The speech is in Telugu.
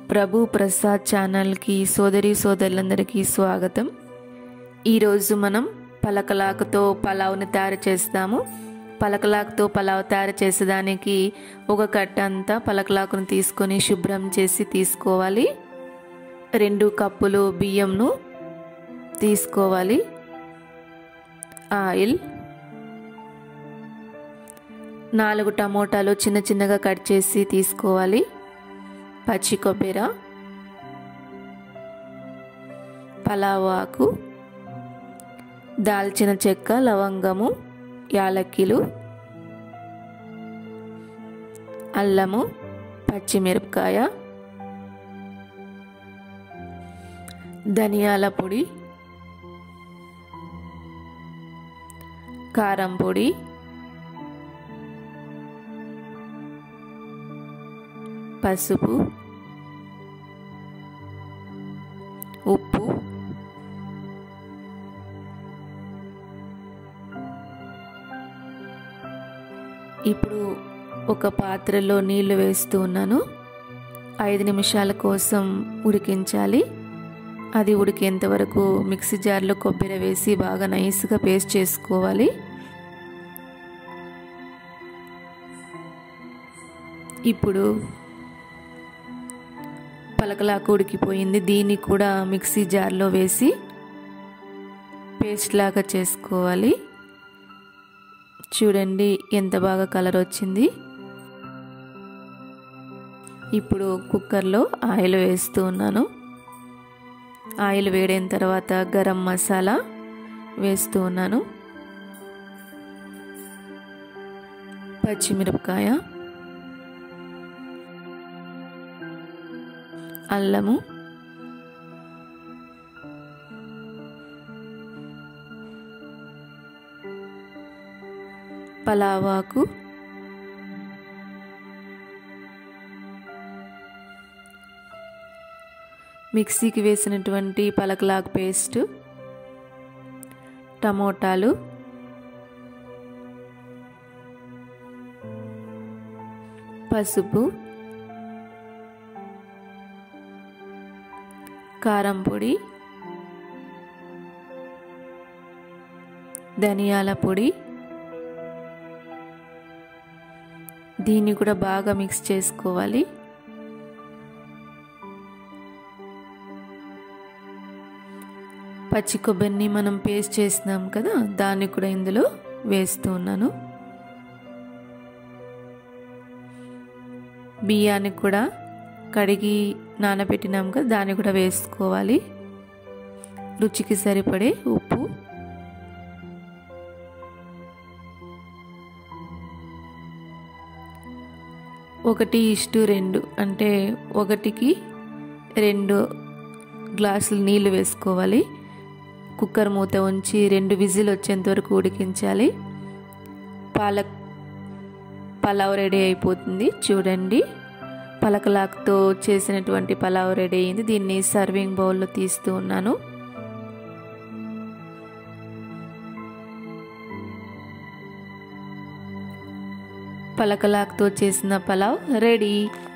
ప్రభు ప్రసాద్ ఛానల్కి సోదరి సోదరులందరికీ స్వాగతం ఈరోజు మనం పలకలాకుతో పలావ్ని తయారు చేస్తాము పలకలాకుతో పలావ్ తయారు చేసేదానికి ఒక కట్ట అంతా పలకలాకును తీసుకొని శుభ్రం చేసి తీసుకోవాలి రెండు కప్పులు బియ్యంను తీసుకోవాలి ఆయిల్ నాలుగు టమోటాలు చిన్న చిన్నగా కట్ చేసి తీసుకోవాలి పచ్చి కొబ్బరి పలావ్ ఆకు దాల్చిన చెక్క లవంగము యాలక్కిలు అల్లము పచ్చిమిరపకాయ ధనియాల పొడి కారం పొడి పసుపు ఉప్పు ఇప్పుడు ఒక పాత్రలో నీళ్లు వేస్తూ ఉన్నాను ఐదు నిమిషాల కోసం ఉడికించాలి అది ఉడికేంత వరకు మిక్సీ జార్లో కొబ్బరి వేసి బాగా నైస్గా పేస్ట్ చేసుకోవాలి ఇప్పుడు పలకలాకు ఉడికిపోయింది దీన్ని కూడా మిక్సీ జార్లో వేసి పేస్ట్ లాగా చేసుకోవాలి చూడండి ఎంత బాగా కలర్ వచ్చింది ఇప్పుడు కుక్కర్లో ఆయిల్ వేస్తూ ఉన్నాను ఆయిల్ వేడైన తర్వాత గరం మసాలా వేస్తూ ఉన్నాను పచ్చిమిరపకాయ అల్లము పలావాకు మిక్సీకి వేసినటువంటి పలకలాకు పేస్ట్ టమోటాలు పసుపు కారం పొడి ధనియాల పొడి దీన్ని కూడా బాగా మిక్స్ చేసుకోవాలి పచ్చి కొబ్బరిని మనం పేస్ట్ చేసినాం కదా దాన్ని కూడా ఇందులో వేస్తూ ఉన్నాను బియ్యాన్ని కూడా కడిగి నానబెట్టినాం కదా దాన్ని కూడా వేసుకోవాలి రుచికి సరిపడే ఉప్పు ఒకటి ఇష్టు రెండు అంటే ఒకటికి రెండు గ్లాసులు నీళ్లు వేసుకోవాలి కుక్కర్ మూత ఉంచి రెండు విజిల్ వచ్చేంత వరకు ఉడికించాలి పాలక్ పలావ్ రెడీ అయిపోతుంది చూడండి పలకలాక్తో చేసినటువంటి పలావ్ రెడీ అయింది దీన్ని సర్వింగ్ బౌల్లో తీస్తూ ఉన్నాను పలకలాక్తో చేసిన పలావ్ రెడీ